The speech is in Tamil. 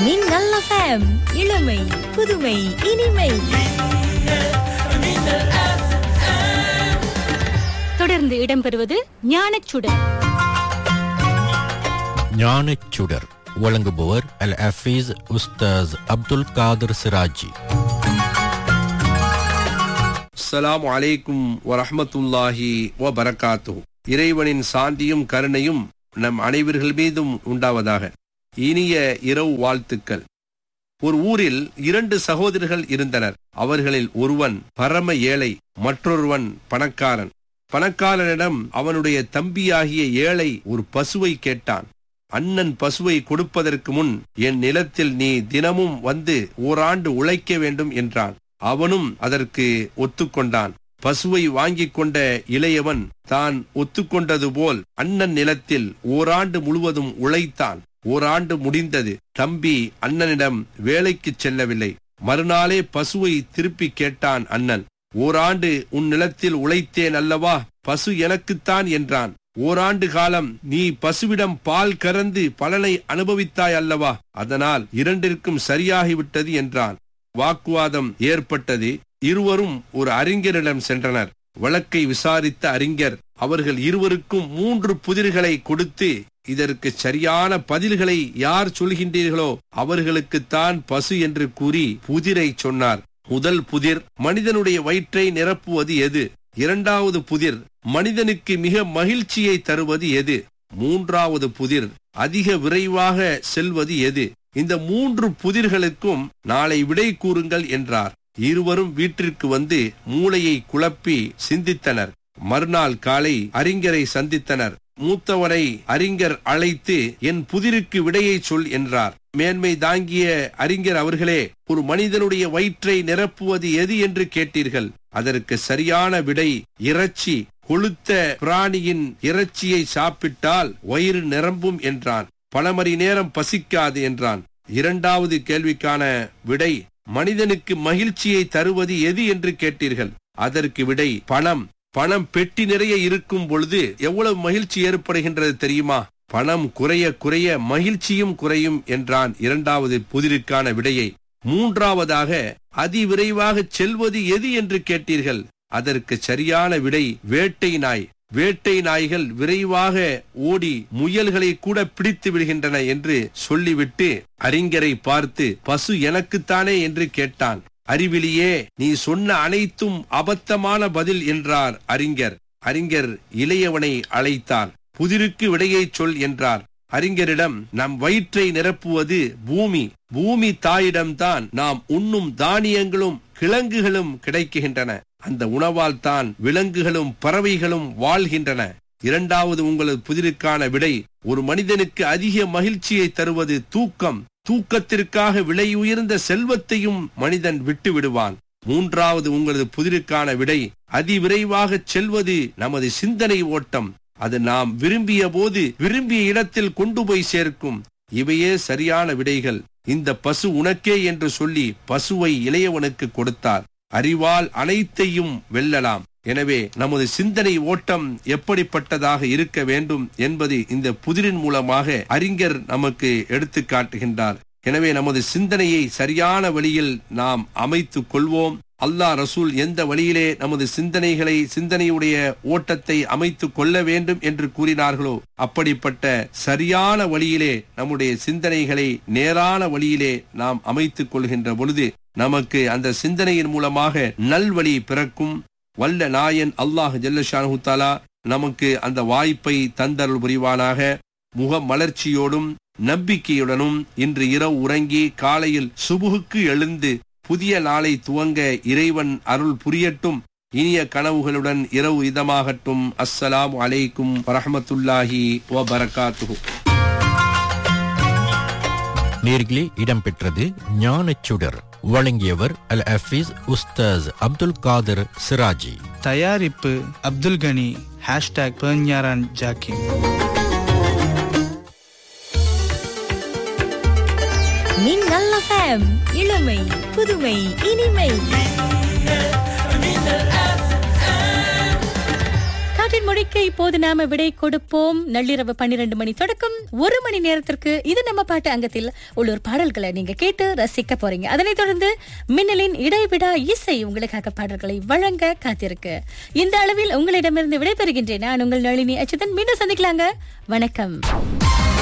மின்னல் எஃப்எம் இளமை புதுமை இனிமை தொடர்ந்து இடம்பெறுவது ஞானச்சுடர் ஞானச் சுடர் வழங்குபவர் அல் ஹஃபீஸ் உஸ்தாஸ் அப்துல் காதர் சிராஜி அஸ்ஸலாமு அலைக்கும் வரஹ்மத்துல்லாஹி வ பரக்காத்து இறைவனின் சாந்தியும் கருணையும் நம் அனைவர்கள் மீதும் உண்டாவதாக இனிய இரவு வாழ்த்துக்கள் ஒரு ஊரில் இரண்டு சகோதரர்கள் இருந்தனர் அவர்களில் ஒருவன் பரம ஏழை மற்றொருவன் பணக்காரன் பணக்காரனிடம் அவனுடைய தம்பியாகிய ஏழை ஒரு பசுவை கேட்டான் அண்ணன் பசுவை கொடுப்பதற்கு முன் என் நிலத்தில் நீ தினமும் வந்து ஓராண்டு உழைக்க வேண்டும் என்றான் அவனும் அதற்கு ஒத்துக்கொண்டான் பசுவை வாங்கிக் கொண்ட இளையவன் தான் ஒத்துக்கொண்டது போல் அண்ணன் நிலத்தில் ஓராண்டு முழுவதும் உழைத்தான் ஓராண்டு முடிந்தது தம்பி அண்ணனிடம் வேலைக்கு செல்லவில்லை மறுநாளே பசுவை திருப்பி கேட்டான் அண்ணன் ஓராண்டு உன் நிலத்தில் உழைத்தேன் அல்லவா பசு எனக்குத்தான் என்றான் ஓராண்டு காலம் நீ பசுவிடம் பால் கறந்து பலனை அனுபவித்தாய் அல்லவா அதனால் இரண்டிற்கும் சரியாகிவிட்டது என்றான் வாக்குவாதம் ஏற்பட்டது இருவரும் ஒரு அறிஞரிடம் சென்றனர் வழக்கை விசாரித்த அறிஞர் அவர்கள் இருவருக்கும் மூன்று புதிர்களை கொடுத்து இதற்கு சரியான பதில்களை யார் சொல்கின்றீர்களோ அவர்களுக்குத்தான் பசு என்று கூறி புதிரை சொன்னார் முதல் புதிர் மனிதனுடைய வயிற்றை நிரப்புவது எது இரண்டாவது புதிர் மனிதனுக்கு மிக மகிழ்ச்சியை தருவது எது மூன்றாவது புதிர் அதிக விரைவாக செல்வது எது இந்த மூன்று புதிர்களுக்கும் நாளை விடை கூறுங்கள் என்றார் இருவரும் வீட்டிற்கு வந்து மூளையை குழப்பி சிந்தித்தனர் மறுநாள் காலை அறிஞரை சந்தித்தனர் மூத்தவரை அறிஞர் அழைத்து என் புதிருக்கு விடையை சொல் என்றார் மேன்மை தாங்கிய அறிஞர் அவர்களே ஒரு மனிதனுடைய வயிற்றை நிரப்புவது எது என்று கேட்டீர்கள் அதற்கு சரியான விடை இறைச்சி கொளுத்த பிராணியின் இறைச்சியை சாப்பிட்டால் வயிறு நிரம்பும் என்றான் பல மணி நேரம் பசிக்காது என்றான் இரண்டாவது கேள்விக்கான விடை மனிதனுக்கு மகிழ்ச்சியை தருவது எது என்று கேட்டீர்கள் அதற்கு விடை பணம் பணம் பெட்டி நிறைய இருக்கும் பொழுது எவ்வளவு மகிழ்ச்சி ஏற்படுகின்றது தெரியுமா பணம் குறைய குறைய மகிழ்ச்சியும் குறையும் என்றான் இரண்டாவது புதிருக்கான விடையை மூன்றாவதாக அதிவிரைவாக செல்வது எது என்று கேட்டீர்கள் அதற்கு சரியான விடை வேட்டை நாய் வேட்டை நாய்கள் விரைவாக ஓடி முயல்களை கூட பிடித்து விடுகின்றன என்று சொல்லிவிட்டு அறிஞரை பார்த்து பசு எனக்குத்தானே என்று கேட்டான் அறிவிலியே நீ சொன்ன அனைத்தும் அபத்தமான பதில் என்றார் அறிஞர் அறிஞர் இளையவனை அழைத்தார் புதிருக்கு விடையை சொல் என்றார் அறிஞரிடம் நம் வயிற்றை நிரப்புவது பூமி பூமி தாயிடம்தான் நாம் உண்ணும் தானியங்களும் கிழங்குகளும் கிடைக்கின்றன அந்த உணவால் தான் விலங்குகளும் பறவைகளும் வாழ்கின்றன இரண்டாவது உங்களது புதிருக்கான விடை ஒரு மனிதனுக்கு அதிக மகிழ்ச்சியை தருவது தூக்கம் தூக்கத்திற்காக விலையுயர்ந்த செல்வத்தையும் மனிதன் விட்டு விடுவான் மூன்றாவது உங்களது புதிருக்கான விடை அதிவிரைவாக செல்வது நமது சிந்தனை ஓட்டம் அது நாம் விரும்பிய போது விரும்பிய இடத்தில் கொண்டு போய் சேர்க்கும் இவையே சரியான விடைகள் இந்த பசு உனக்கே என்று சொல்லி பசுவை இளையவனுக்கு கொடுத்தார் அறிவால் அனைத்தையும் வெல்லலாம் எனவே நமது சிந்தனை ஓட்டம் எப்படிப்பட்டதாக இருக்க வேண்டும் என்பது இந்த புதிரின் மூலமாக அறிஞர் நமக்கு எடுத்து காட்டுகின்றார் எனவே நமது சிந்தனையை சரியான வழியில் நாம் அமைத்துக் கொள்வோம் அல்லாஹ் ரசூல் எந்த வழியிலே நமது சிந்தனைகளை சிந்தனையுடைய ஓட்டத்தை அமைத்துக் கொள்ள வேண்டும் என்று கூறினார்களோ அப்படிப்பட்ட சரியான வழியிலே நம்முடைய சிந்தனைகளை நேரான வழியிலே நாம் அமைத்துக் கொள்கின்ற பொழுது நமக்கு அந்த சிந்தனையின் மூலமாக நல்வழி பிறக்கும் வல்ல நாயன் அல்லாஹ் ஜல்லஷானு தாலா நமக்கு அந்த வாய்ப்பை தந்தருள் புரிவானாக முக மலர்ச்சியோடும் நம்பிக்கையுடனும் இன்று இரவு உறங்கி காலையில் சுபுகுக்கு எழுந்து புதிய நாளை துவங்க இறைவன் அருள் புரியட்டும் இனிய கனவுகளுடன் இரவு இதமாகட்டும் அஸ்ஸலாம் அலைக்கும் வரஹமத்துல்லாஹி வ பரகாத்துஹு நேர்களே இடம்பெற்றது ஞானச் சுடர் வழங்கியவர் அல் ஹஃபீஸ் உஸ்தாஸ் அப்துல் காதர் சிராஜி தயாரிப்பு அப்துல் கனி ஹேஷ்டாக் பெர்ஞாரான் ஜாக்கிம் மின்னல் எஃப்எம் இளமை புதுமை இனிமை இவற்றின் மொழிக்கு இப்போது நாம விடை கொடுப்போம் நள்ளிரவு பன்னிரண்டு மணி தொடக்கம் ஒரு மணி நேரத்திற்கு இது நம்ம பாட்டு அங்கத்தில் உள்ளூர் பாடல்களை நீங்க கேட்டு ரசிக்க போறீங்க அதனைத் தொடர்ந்து மின்னலின் இடைவிடா இசை உங்களுக்காக பாடல்களை வழங்க காத்திருக்கு இந்த அளவில் உங்களிடமிருந்து விடைபெறுகின்றேன் நான் உங்கள் நளினி அச்சுதன் மீண்டும் சந்திக்கலாங்க வணக்கம்